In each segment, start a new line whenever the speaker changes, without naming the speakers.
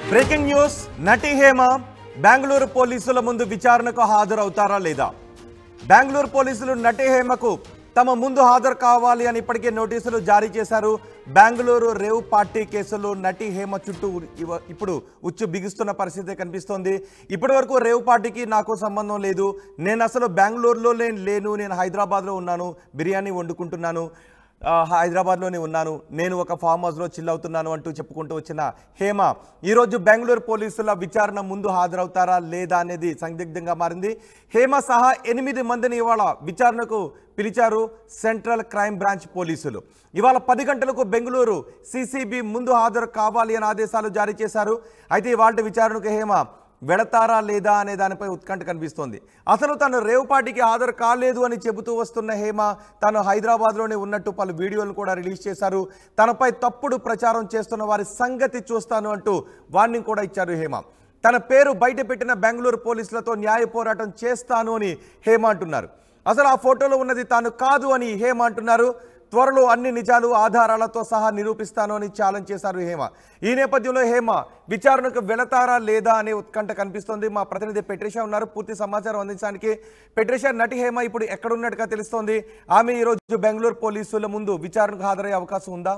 breaking news నటి హేమ బెంగళూరు పోలీసుల ముందు విచారణకు హాజరవుతారా లేదా బెంగళూరు పోలీసులు నటి హేమకు తమ ముందు హాజరు కావాలి అని ఇప్పటికే నోటీసులు జారీ చేశారు బెంగళూరు రేవ్ పార్టీ కేసులో నటి హేమ చుట్టూ ఇవ- ఇప్పుడు ఉచ్చు బిగుస్తున్న పరిస్థితి కనిపిస్తోంది ఇప్పటి వరకు రేవ్ పార్టీకి నాకు సంబంధం లేదు నేను అసలు బెంగళూరులో లే- లేను నేను హైదరాబాద్లో ఉన్నాను బిర్యానీ వండుకుంటున్నాను ఆ, హైదరాబాద్లోనే ఉన్నాను నేను ఒక ఫామ్ హౌస్లో చిల్ అవుతున్నాను అంటూ చెప్పుకుంటూ వచ్చిన హేమ ఈరోజు బెంగళూరు పోలీసుల విచారణ ముందు హాజరవుతారా లేదా అనేది సందిగ్ధంగా మారింది హేమ సహా ఎనిమిది మందిని ఇవాళ విచారణకు పిలిచారు సెంట్రల్ క్రైమ్ బ్రాంచ్ పోలీసులు ఇవాళ పది గంటలకు బెంగళూరు సిసిబి ముందు హాజరు కావాలి అని ఆదేశాలు జారీ చేశారు అయితే ఇవాళ విచారణకు హేమ వెళతారా లేదా అనే దానిపై ఉత్కంఠ కనిపిస్తోంది అసలు తను రేవ్ పార్టీకి హాజరు కాలేదు అని చెబుతూ వస్తున్న హేమ తాను హైదరాబాద్లోనే ఉన్నట్టు పలు వీడియోలు కూడా రిలీజ్ చేశారు తనపై తప్పుడు ప్రచారం చేస్తున్న వారి సంగతి చూస్తాను అంటూ వార్నింగ్ కూడా ఇచ్చారు హేమ తన పేరు బయట పెట్టిన బెంగళూరు పోలీసులతో న్యాయ పోరాటం చేస్తాను అని హేమ అంటున్నారు అసలు ఆ ఫోటోలో ఉన్నది తాను కాదు అని హేమ అంటున్నారు త్వరలో అన్ని నిజాలు ఆధారాలతో సహా నిరూపిస్తాను అని ఛాలెంజ్ చేశారు హేమ ఈ నేపథ్యంలో హేమ విచారణకు వెళతారా లేదా అనే ఉత్కంఠ కనిపిస్తోంది మా ప్రతినిధి పెట్రిషా ఉన్నారు పూర్తి సమాచారం అందించడానికి పెట్రిషా నటి హేమ ఇప్పుడు ఎక్కడున్నట్టుగా తెలుస్తోంది ఆమె ఈరోజు బెంగళూరు పోలీసుల ముందు విచారణకు హాజరయ్యే అవకాశం ఉందా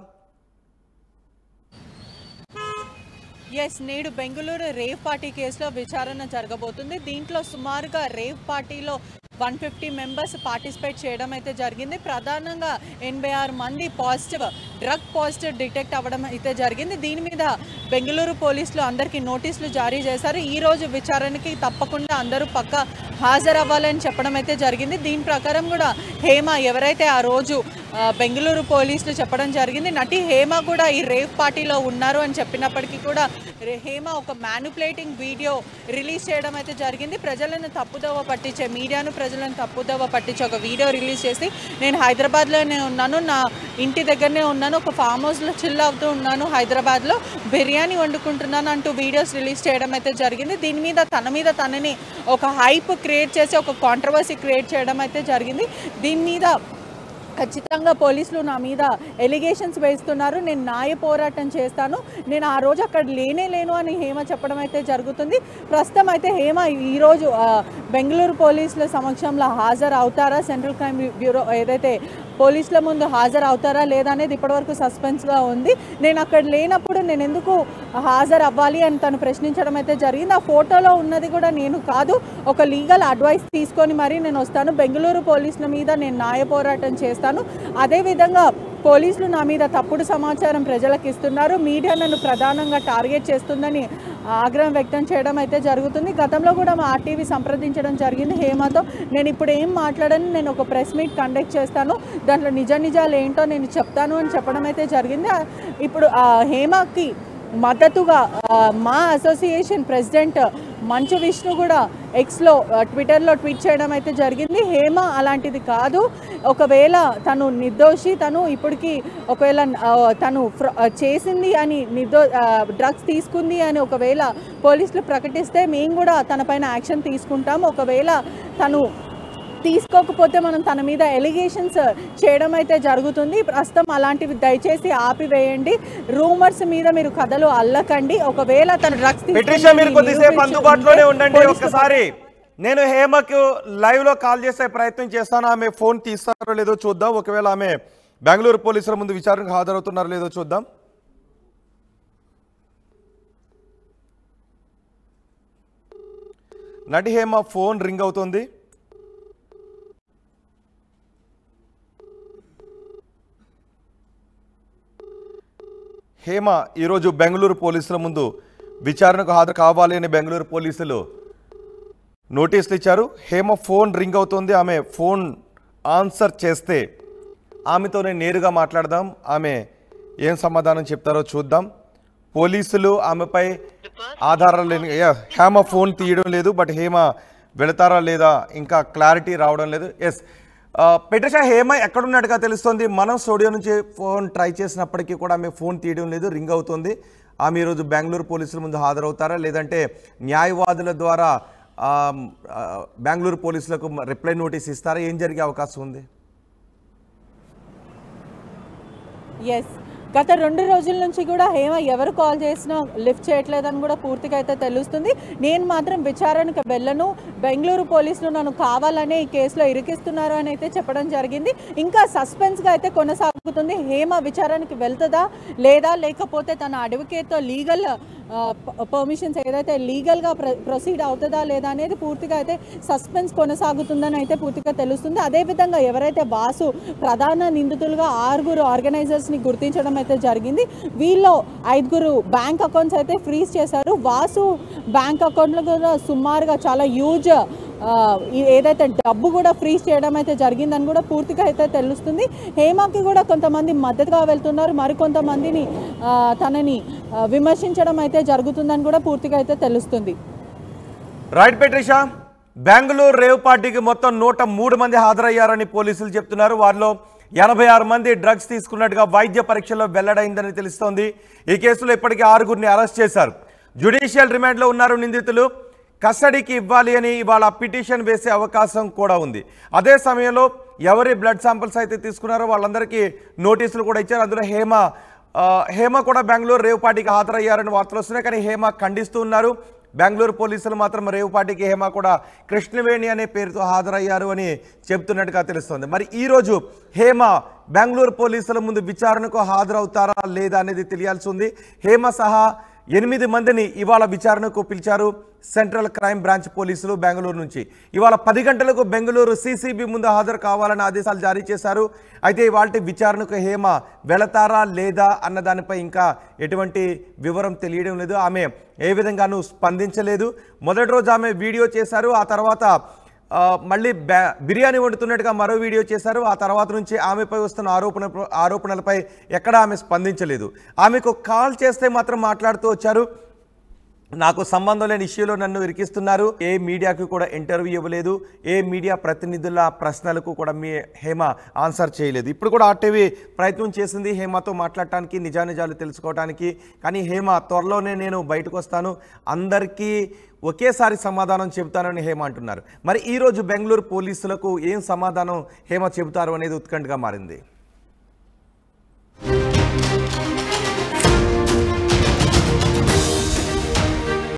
ఎస్ నేడు బెంగళూరు రేవ్ పార్టీ కేసులో విచారణ జరగబోతుంది దీంట్లో సుమారుగా రేవ్ పార్టీలో వన్ ఫిఫ్టీ మెంబర్స్ పార్టిసిపేట్ చేయడం అయితే జరిగింది ప్రధానంగా ఎనభై ఆరు మంది పాజిటివ్ డ్రగ్ పాజిటివ్ డిటెక్ట్ అవ్వడం అయితే జరిగింది దీని మీద బెంగళూరు పోలీసులు అందరికీ నోటీసులు జారీ చేశారు ఈ రోజు విచారణకి తప్పకుండా అందరూ పక్క హాజరవ్వాలని చెప్పడం అయితే జరిగింది దీని ప్రకారం కూడా హేమ ఎవరైతే ఆ రోజు ఆ, బెంగళూరు పోలీసులు చెప్పడం జరిగింది నటి హేమ కూడా ఈ రేవ్ పార్టీలో ఉన్నారు అని చెప్పినప్పటికీ కూడా రే- హేమ ఒక మ్యానుపులేటింగ్ వీడియో రిలీజ్ చేయడం అయితే జరిగింది ప్రజలను తప్పుదోవ పట్టించే మీడియాను ప్రజలను తప్పుదోవ పట్టించే ఒక వీడియో రిలీజ్ చేసి నేను హైదరాబాద్లోనే ఉన్నాను నా ఇంటి దగ్గరనే ఉన్నాను ఒక ఫామ్ హౌస్లో చిల్ అవుతూ ఉన్నాను హైదరాబాద్లో బిర్యానీ వండుకుంటున్నాను అంటూ వీడియోస్ రిలీజ్ చేయడం అయితే జరిగింది దీని మీద తన మీద తనని ఒక హైప్ క్రియేట్ చేసి ఒక కాంట్రవర్సీ క్రియేట్ చేయడం అయితే జరిగింది దీని మీద ఖచ్చితంగా పోలీసులు నా మీద ఎలిగేషన్స్ వేస్తున్నారు నేను న్యాయ పోరాటం చేస్తాను నేను ఆ రోజు అక్కడ లేనే లేను అని హేమ చెప్పడం అయితే జరుగుతుంది ప్రస్తుతం అయితే హేమ ఈరోజు ఆ, బెంగళూరు పోలీసుల సమక్షంలో హాజరు అవుతారా సెంట్రల్ క్రైమ్ బ్యూరో ఏదైతే పోలీసుల ముందు హాజరు అవుతారా లేదా అనేది ఇప్పటివరకు సస్పెన్స్గా ఉంది నేను అక్కడ లేనప్పుడు నేను ఎందుకు హాజరు అవ్వాలి అని తను ప్రశ్నించడం అయితే జరిగింది ఆ ఫోటోలో ఉన్నది కూడా నేను కాదు ఒక లీగల్ అడ్వైస్ తీసుకొని మరీ నేను వస్తాను బెంగళూరు పోలీసుల మీద నేను న్యాయ పోరాటం చేస్తాను అదేవిధంగా పోలీసులు నా మీద తప్పుడు సమాచారం ప్రజలకు ఇస్తున్నారు మీడియా నన్ను ప్రధానంగా టార్గెట్ చేస్తుందని ఆగ్రహం వ్యక్తం చేయడం అయితే జరుగుతుంది గతంలో కూడా మా ఆర్టీవీ సంప్రదించడం జరిగింది హేమతో నేను ఇప్పుడు ఏం మాట్లాడని నేను ఒక ప్రెస్ మీట్ కండక్ట్ చేస్తాను దాంట్లో నిజ నిజాలు ఏంటో నేను చెప్తాను అని చెప్పడం అయితే జరిగింది ఆ, ఇప్పుడు ఆ హేమకి మద్దతుగా ఆ, మా అసోసియేషన్ ప్రెసిడెంట్ మంచు విష్ణు కూడా ఎక్స్లో ఆ, ట్విట్టర్లో ట్వీట్ చేయడం అయితే జరిగింది హేమ అలాంటిది కాదు ఒకవేళ తను నిర్దోషి తను ఇప్పటికీ ఒకవేళ ఆ, తను ఫ్ర- ఆ, చేసింది అని నిర్దో డ్రగ్స్ తీసుకుంది అని ఒకవేళ పోలీసులు ప్రకటిస్తే మేము కూడా తనపైన యాక్షన్ తీసుకుంటాం ఒకవేళ తను తీసుకోకపోతే మనం తన మీద ఎలిగేషన్స్ చేయడం అయితే జరుగుతుంది ప్రస్తుతం అలాంటివి దయచేసి ఆపివేయండి రూమర్స్ మీద మీరు కథలు అల్లకండి ఒకవేళ తను డ్రగ్స్
పెట్రిషా మీరు కొద్దిసేపు అందుబాటులోనే ఉండండి ఒక్కసారి నేను హేమకు లైవ్ లో కాల్ చేసే ప్రయత్నం చేస్తాను ఆమె ఫోన్ తీస్తారో లేదో చూద్దాం ఒకవేళ ఆమె బెంగళూరు పోలీసుల ముందు విచారణకు హాజరవుతున్నారో లేదో చూద్దాం నటి హేమ ఫోన్ రింగ్ అవుతుంది హేమ ఈరోజు బెంగళూరు పోలీసుల ముందు విచారణకు హాజరు కావాలి అని బెంగళూరు పోలీసులు నోటీసులు ఇచ్చారు హేమ ఫోన్ రింగ్ అవుతుంది ఆమె ఫోన్ ఆన్సర్ చేస్తే ఆమెతోనే నేరుగా మాట్లాడదాం ఆమె ఏం సమాధానం చెప్తారో చూద్దాం పోలీసులు ఆమెపై ఆధారాలు లేని యా, హేమ ఫోన్ తీయడం లేదు బట్ హేమ వెళతారా లేదా ఇంకా క్లారిటీ రావడం లేదు ఎస్ పెట్రిషా హేమ ఎక్కడున్నట్టుగా తెలుస్తుంది మనం స్టూడియో నుంచి ఫోన్ ట్రై చేసినప్పటికీ కూడా ఆమె ఫోన్ తీయడం లేదు రింగ్ అవుతుంది ఆమె ఈరోజు బెంగళూరు పోలీసుల ముందు హాజరవుతారా లేదంటే న్యాయవాదుల ద్వారా ఆ, ఆ, బెంగళూరు పోలీసులకు రిప్లై నోటీస్ ఇస్తారా ఏం జరిగే అవకాశం ఉంది
ఎస్ గత రెండు రోజుల నుంచి కూడా హేమ ఎవరు కాల్ చేసినా లిఫ్ట్ చేయట్లేదని కూడా పూర్తిగా అయితే తెలుస్తుంది నేను మాత్రం విచారణకు వెళ్ళను బెంగళూరు పోలీసులు నన్ను కావాలనే ఈ కేసులో ఇరికిస్తున్నారు అని అయితే చెప్పడం జరిగింది ఇంకా సస్పెన్స్గా అయితే కొనసాగుతుంది హేమ విచారణకి వెళ్తుందా లేదా లేకపోతే తన అడ్వకేట్తో లీగల్ పర్మిషన్స్ ఏదైతే లీగల్గా ప్రొసీడ్ అవుతుందా లేదా అనేది పూర్తిగా అయితే సస్పెన్స్ కొనసాగుతుందని అయితే పూర్తిగా తెలుస్తుంది అదేవిధంగా ఎవరైతే బాసు ప్రధాన నిందితులుగా ఆరుగురు ఆర్గనైజర్స్ని గుర్తించడం అయితే జరిగింది వీళ్ళు ఐదుగురు బ్యాంక్ అకౌంట్స్ అయితే ఫ్రీజ్ చేశారు వాసు బ్యాంక్ అకౌంట్లో కూడా సుమారుగా చాలా హ్యూజ్ ఆ, ఈ- ఏదైతే డబ్బు కూడా ఫ్రీజ్ చేయడం అయితే జరిగిందని కూడా పూర్తిగా అయితే తెలుస్తుంది హేమకి కూడా కొంతమంది మద్దతుగా వెళ్తున్నారు మరికొంతమందిని ఆ, తనని ఆ, విమర్శించడం అయితే జరుగుతుందని కూడా పూర్తిగా అయితే తెలుస్తుంది
రైట్ పెట్రిషా బెంగళూరు రేవ్ పార్టీకి మొత్తం నూట మూడు మంది హాజరయ్యారని పోలీసులు చెప్తున్నారు వారిలో ఎనభై ఆరు మంది డ్రగ్స్ తీసుకున్నట్టుగా వైద్య పరీక్షలో వెల్లడైందని తెలుస్తోంది ఈ కేసులో ఇప్పటికే ఆరుగురిని అరెస్ట్ చేశారు జ్యుడిషియల్ రిమాండ్లో ఉన్నారు నిందితులు కస్టడీకి ఇవ్వాలి అని ఇవాళ పిటిషన్ వేసే అవకాశం కూడా ఉంది అదే సమయంలో ఎవరి బ్లడ్ శాంపిల్స్ అయితే తీసుకున్నారో వాళ్ళందరికీ నోటీసులు కూడా ఇచ్చారు అందులో హేమ ఆ, హేమ కూడా బెంగళూరు రేవ్ పార్టీకి హాజరయ్యారని వార్తలు వస్తున్నాయి కానీ హేమ ఖండిస్తూ ఉన్నారు బెంగళూరు పోలీసులు మాత్రం రేవు పార్టీకి హేమ కూడా కృష్ణవేణి అనే పేరుతో హాజరయ్యారు అని చెప్తున్నట్టుగా తెలుస్తోంది మరి ఈరోజు హేమ బెంగళూరు పోలీసుల ముందు విచారణకు హాజరవుతారా లేదా అనేది తెలియాల్సి ఉంది హేమ సహా ఎనిమిది మందిని ఇవాళ విచారణకు పిలిచారు సెంట్రల్ క్రైమ్ బ్రాంచ్ పోలీసులు బెంగళూరు నుంచి ఇవాళ పది గంటలకు బెంగళూరు సీసీబీ ముందు హాజరు కావాలని ఆదేశాలు జారీ చేశారు అయితే ఇవాళ విచారణకు హేమ వెళతారా లేదా అన్న దానిపై ఇంకా ఎటువంటి వివరం తెలియడం లేదు ఆమె ఏ విధంగానూ స్పందించలేదు మొదటి రోజు ఆమె వీడియో చేశారు ఆ తర్వాత ఆ, మళ్ళీ బ్యా- బిర్యానీ వండుతున్నట్టుగా మరో వీడియో చేశారు ఆ తర్వాత నుంచి ఆమెపై వస్తున్న ఆరోపణ ఆరోపణలపై ఎక్కడ ఆమె స్పందించలేదు ఆమెకు కాల్ చేస్తే మాత్రం మాట్లాడుతూ వచ్చారు నాకు సంబంధం లేని ఇష్యూలో నన్ను ఇరికిస్తున్నారు ఏ మీడియాకు కూడా ఇంటర్వ్యూ ఇవ్వలేదు ఏ మీడియా ప్రతినిధుల ప్రశ్నలకు కూడా మీ హేమ ఆన్సర్ చేయలేదు ఇప్పుడు కూడా ఆర్టీవీ ప్రయత్నం చేసింది హేమతో మాట్లాడటానికి నిజానిజాలు తెలుసుకోవడానికి కానీ హేమ త్వరలోనే నేను బయటకు వస్తాను అందరికీ ఒకేసారి సమాధానం చెబుతానని హేమ అంటున్నారు మరి ఈరోజు బెంగళూరు పోలీసులకు ఏం సమాధానం హేమ చెబుతారు అనేది ఉత్కంఠగా మారింది